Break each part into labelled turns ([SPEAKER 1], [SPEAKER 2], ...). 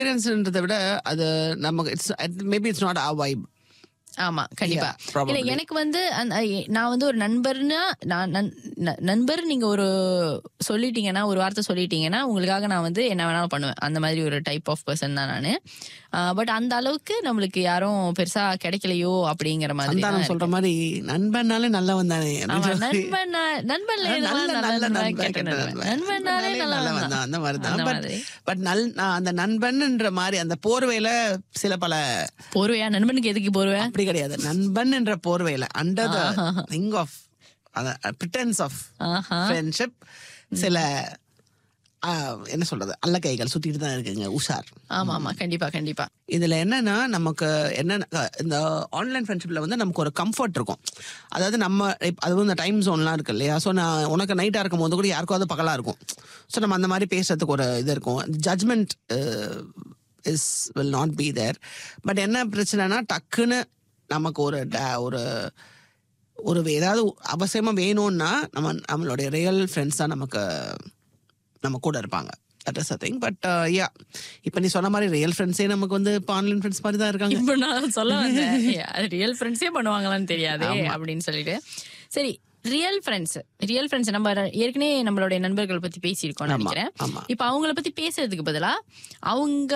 [SPEAKER 1] எக்ஸ்பீரியன்ஸ்ன்றதை விட அது நமக்கு it's maybe it's not a vibe
[SPEAKER 2] ஆமா கண்டிப்பா
[SPEAKER 1] Yeah, probably.
[SPEAKER 2] இல்ல எனக்கு வந்து அந்த எ- நான் வந்து ஒரு நண்பர்னா நான் நண்- ந- நண்பர் நீங்க ஒரு சொல்லிட்டீங்கன்னா ஒரு வார்த்தை சொல்லிட்டீங்கன்னா உங்களுக்காக நான் வந்து என்ன வேணாலும் பண்ணுவேன் அந்த மாதிரி ஒரு டைப் ஆஃப் பர்சன் தான் நானு பட் அந்த அளவுக்கு நம்மளுக்கு யாரும் பெருசா கிடைக்கலையோ அப்படிங்கிற மாதிரி தான்
[SPEAKER 1] சந்தானம் சொல்ற மாதிரி நண்பன்னாலே நல்லவன் தானே
[SPEAKER 2] ஆமா,
[SPEAKER 1] அப்படின்ற மாதிரி.
[SPEAKER 2] நண்பன்னா நண்பன்ல
[SPEAKER 1] நல்ல
[SPEAKER 2] எதுவும்
[SPEAKER 1] நல்ல
[SPEAKER 2] நல்ல
[SPEAKER 1] நண்பன்,
[SPEAKER 2] கெட்ட
[SPEAKER 1] கெட்ட
[SPEAKER 2] நண்பன்.
[SPEAKER 1] நண்பன்.
[SPEAKER 2] நண்பன்னாலே
[SPEAKER 1] நண்பனாலே
[SPEAKER 2] நல்லவன்
[SPEAKER 1] நல்லவன்
[SPEAKER 2] தான்.
[SPEAKER 1] தான், அந்த மாதிரி தான்
[SPEAKER 2] அந்த
[SPEAKER 1] பட்
[SPEAKER 2] மாதிரி.
[SPEAKER 1] பட் நல் நான் அந்த நண்பன்ன்ற மாதிரி அந்த போர்வையில சில பல
[SPEAKER 2] போர்வையா நண்பனுக்கு எதுக்கு போர்வை
[SPEAKER 1] அப்படி கிடையாது நண்பன் என்ற போர்வையில under the thing of Britain's of
[SPEAKER 2] ஆஹா.
[SPEAKER 1] ஃப்ரெண்ட்ஷிப் சில ஆ, என்ன சொல்றது அல்ல கைகள் சுத்திட்டு தான் இருக்குங்க உஷார்
[SPEAKER 2] ஆமா ஆமா கண்டிப்பா கண்டிப்பா
[SPEAKER 1] இதுல என்னன்னா நமக்கு என்ன இந்த ஆன்லைன் ஃப்ரெண்ட்ஷிப்ல வந்து நமக்கு ஒரு கம்ஃபர்ட் இருக்கும் அதாவது நம்ம இப்ப அதுவும் இந்த டைம் ஜோன்லாம் இருக்கு இல்லையா ஸோ நான் உனக்கு நைட்டா இருக்கும் போது கூட யாருக்காவது பகலா இருக்கும் ஸோ நம்ம அந்த மாதிரி பேசுறதுக்கு ஒரு இது இருக்கும் judgement is will not be there but என்ன பிரச்சனைனா டக்குன்னு நமக்கு ஒரு da- ஒரு ஒரு ஏதாவது அவசியமா வேணும்னா நம்ம நம்மளுடைய ரியல் ஃப்ரெண்ட்ஸ் தான் நமக்கு நம்ம கூட இருப்பாங்க that is a thing but yeah இப்போ நீ சொன்ன மாதிரி ரியல் ஃப்ரெண்ட்ஸே நமக்கு வந்து இப்போ ஆன்லைன் ஃப்ரெண்ட்ஸ் மாதிரி தான் இருக்காங்க
[SPEAKER 2] இப்ப நான் சொல்ல வந்தேன் அது ரியல் ஃப்ரெண்ட்ஸே பண்ணுவாங்களான்னு தெரியாதே அப்படின்னு சொல்லிட்டு சரி ரியல் ஃப்ரெண்ட்ஸ் ரியல் ஃப்ரெண்ட்ஸ் நம்ம ஏற்கனவே நம்மளுடைய நண்பர்கள் பத்தி பேசியிருக்கோம்னு நினைக்கிறேன்
[SPEAKER 1] ஆமா.
[SPEAKER 2] இப்ப அவங்கள பத்தி பேசுறதுக்கு பதிலா அவங்க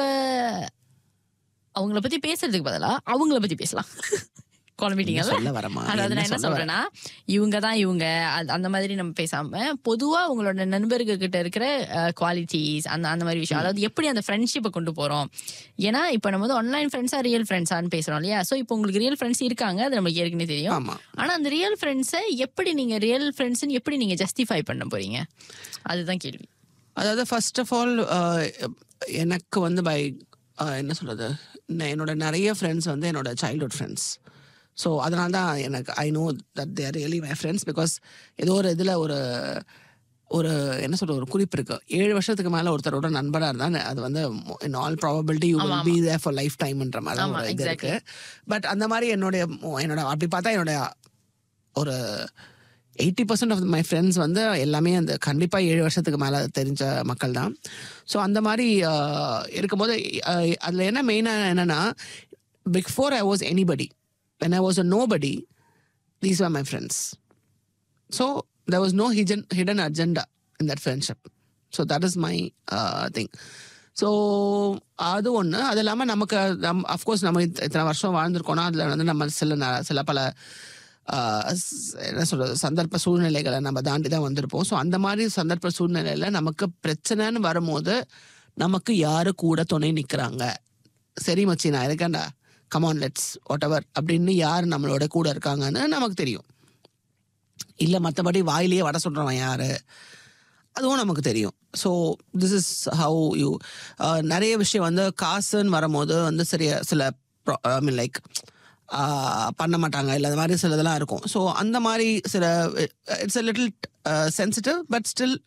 [SPEAKER 2] அவங்கள பத்தி பேசுறதுக்கு பதிலா அவங்கள பத்தி பேசலாம் குழம்பிட்டீங்கல்ல
[SPEAKER 1] சொல்ல வரமா?
[SPEAKER 2] அதாவது
[SPEAKER 1] என்ன
[SPEAKER 2] நான் என்ன
[SPEAKER 1] சொல்ல வர?
[SPEAKER 2] சொல்றேன்னா இவங்க தான் இவங்க அது- அந்த மாதிரி நம்ம பேசாம பொதுவா உங்களோட நண்பர்கள் கிட்ட இருக்கிற குவாலிட்டிஸ் அந்த அந்த மாதிரி விஷயம் அதாவது எப்படி அந்த ஃப்ரெண்ட்ஷிப்பை கொண்டு போறோம் ஏன்னா இப்ப நம்ம வந்து ஆன்லைன் ஃப்ரெண்ட்ஸா ரியல் ஃப்ரெண்ட்ஸான்னு பேசுறோம் இல்லையா சோ இப்போ உங்களுக்கு ரியல் ஃப்ரெண்ட்ஸ் இருக்காங்க அது நமக்கு ஏற்கனவே தெரியும்
[SPEAKER 1] ஆமா
[SPEAKER 2] ஆனா அந்த ரியல் ஃப்ரெண்ட்ஸை எப்படி நீங்க ரியல் ஃப்ரெண்ட்ஸ்னு எப்படி நீங்க ஜஸ்டிஃபை பண்ண போறீங்க அதுதான் கேள்வி
[SPEAKER 1] அதாவது ஃபர்ஸ்ட் ஆஃப் ஆல் எனக்கு வந்து பை என்ன சொல்றது நான் என்னோட நிறைய ஃப்ரெண்ட்ஸ் வந்து என்னோட சைல்ட்ஹுட் ஃப்ரெண்ட்ஸ் ஸோ அதனால தான் எனக்கு I know that there really my friends because ஏதோ ஒரு இதில் ஒரு ஒரு என்ன சொல்ற ஒரு குறிப்பு இருக்கு ஏழு வருஷத்துக்கு மேல ஒருத்தரோட நண்பரா இருந்தா அது வந்து in all probability you will be there for life டைம்ன்ற மாதிரி தான்
[SPEAKER 2] ஆமா,
[SPEAKER 1] ஒரு இது
[SPEAKER 2] exactly.
[SPEAKER 1] இருக்கு பட் அந்த மாதிரி என்னுடைய என்னோட அப்படி பார்த்தா என்னுடைய ஒரு eighty percent of my friends வந்து எல்லாமே அந்த கண்டிப்பாக ஏழு வருஷத்துக்கு மேலே தெரிஞ்ச மக்கள் தான் ஸோ அந்த மாதிரி ஆஹ், இருக்கும்போது அதில் என்ன மெயினாக என்னென்னா before I was anybody when I was a nobody these are my friends so there was no hidden hidden agenda in that friendship so that is my thing so அது ஒன்று அது இல்லாமல் நமக்கு நம் அஃப்கோர்ஸ் நம்ம இத்த- இத்தனை வருஷம் வாழ்ந்திருக்கோம்னா அதில் வந்து நம்ம சில ந- சில பல ஆஹ், ஸ்- என்ன சொல்றது சந்தர்ப்ப சூழ்நிலைகளை நம்ம தாண்டி தான் வந்திருப்போம் ஸோ அந்த மாதிரி சந்தர்ப்ப சூழ்நிலையில நமக்கு பிரச்சனைன்னு வரும்போது நமக்கு யாரு கூட துணை நிற்கிறாங்க சரி மச்சி நான் இருக்கேன்டா கமான் லெட்ஸ் வாட் எவர் அப்படின்னு யார் நம்மளோட கூட இருக்காங்கன்னு நமக்கு தெரியும் இல்லை மற்றபடி வாயிலேயே வடை சொல்கிறவன் யாரு அதுவும் நமக்கு தெரியும் so this is how you நிறைய விஷயம் வந்து காசுன்னு வரும்போது வந்து சரியா சில ஐ மீன் லைக் பண்ண மாட்டாங்க இல்லை அது மாதிரி சில இதெல்லாம் இருக்கும் ஸோ அந்த மாதிரி சில it's a little sensitive but still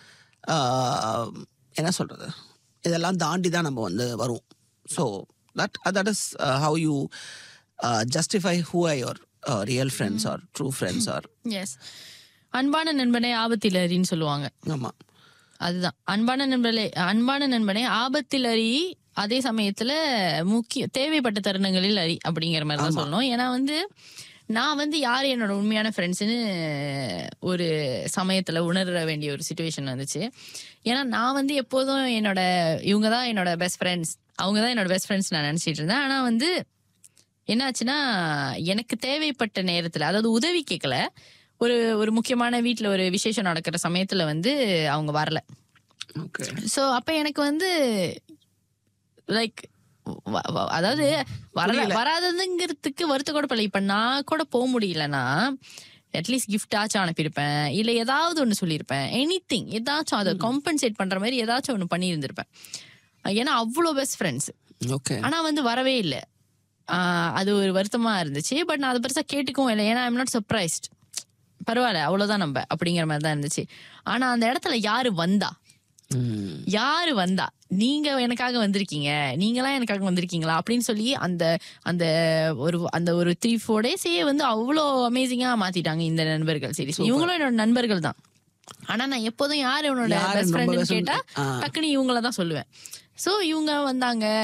[SPEAKER 1] என்ன சொல்கிறது இதெல்லாம் தாண்டி தான் நம்ம வந்து வருவோம் so that that is how you justify who I your real friends are true friends are
[SPEAKER 2] as அன்பான நண்பனே ஆபத்தில் அறின்னு சொல்லுவாங்க
[SPEAKER 1] ஆமாம்
[SPEAKER 2] அதுதான் அன்பான நண்பர்களே அன்பான நண்பனே ஆபத்தில் அறி அதே சமயத்துல முக்கிய தேவைப்பட்ட தருணங்களில் அறி அப்படிங்கிற மாதிரி தான் சொல்லணும் ஏன்னா வந்து நான் வந்து யார் என்னோட உண்மையான ஃப்ரெண்ட்ஸ்னு ஒரு சமயத்துல உணர வேண்டிய ஒரு சுச்சுவேஷன் வந்துச்சு ஏன்னா நான் வந்து எப்போதும் என்னோட இவங்க தான் என்னோட பெஸ்ட் ஃப்ரெண்ட்ஸ் அவங்க தான் என்னோட பெஸ்ட் ஃப்ரெண்ட்ஸ் நான் நினைச்சிட்டு இருந்தேன் ஆனா வந்து என்னாச்சுன்னா எனக்கு தேவைப்பட்ட நேரத்துல அதாவது உதவி கேட்கல ஒரு ஒரு முக்கியமான வீட்ல ஒரு விசேஷம் நடக்கிற சமயத்துல வந்து அவங்க வரல
[SPEAKER 1] ஓகே
[SPEAKER 2] சோ அப்ப எனக்கு வந்து லைக் அதாவது வரல வராததுங்கிறதுக்கு வருத்த கூட பல இப்ப நான் கூட போக முடியலன்னா அட்லீஸ்ட் கிஃப்டாச்சும் அனுப்பியிருப்பேன் இல்ல ஏதாவது ஒண்ணு சொல்லியிருப்பேன் எனி திங் ஏதாச்சும் அதை காம்பன்சேட் பண்ற மாதிரி ஏதாச்சும் ஒண்ணு பண்ணியிருந்திருப்பேன் ஏன்னா அவ்வளோ பெஸ்ட் ஃப்ரெண்ட்ஸ்
[SPEAKER 1] ஓகே
[SPEAKER 2] ஆனா வந்து வரவே இல்லை அது ஒரு வருத்தமா இருந்துச்சு பட் நான் அதை பெருசா கேட்டுக்கவும் இல்லை ஏன்னா ஐம் நாட் சர்ப்ரைஸ்ட் பரவாயில்ல அவ்வளவுதான் நம்ம அப்படிங்கிற மாதிரி தான் இருந்துச்சு ஆனா அந்த இடத்துல யாரு வந்தா யாரு வந்தா நீங்க எனக்காக வந்திருக்கீங்க நீங்களாம் எனக்காக வந்திருக்கீங்களா அப்படின்னு சொல்லி அந்த அந்த ஒரு அந்த ஒரு த்ரீ ஃபோர் டேஸே வந்து அவ்வளோ அமேசிங்கா மாத்திட்டாங்க இந்த நண்பர்கள் சரி இவங்களும் என்னோட நண்பர்கள் தான் ஆனா நான் எப்போதும் யார் என்னோட
[SPEAKER 1] யாரு
[SPEAKER 2] பெஸ்ட்
[SPEAKER 1] நம்ம
[SPEAKER 2] ஃப்ரெண்ட்னு
[SPEAKER 1] best friend?
[SPEAKER 2] கேட்டா
[SPEAKER 1] ஆ.
[SPEAKER 2] டக்குன்னு இவங்கள தான் சொல்லுவேன் சோ இவங்க வந்தாங்க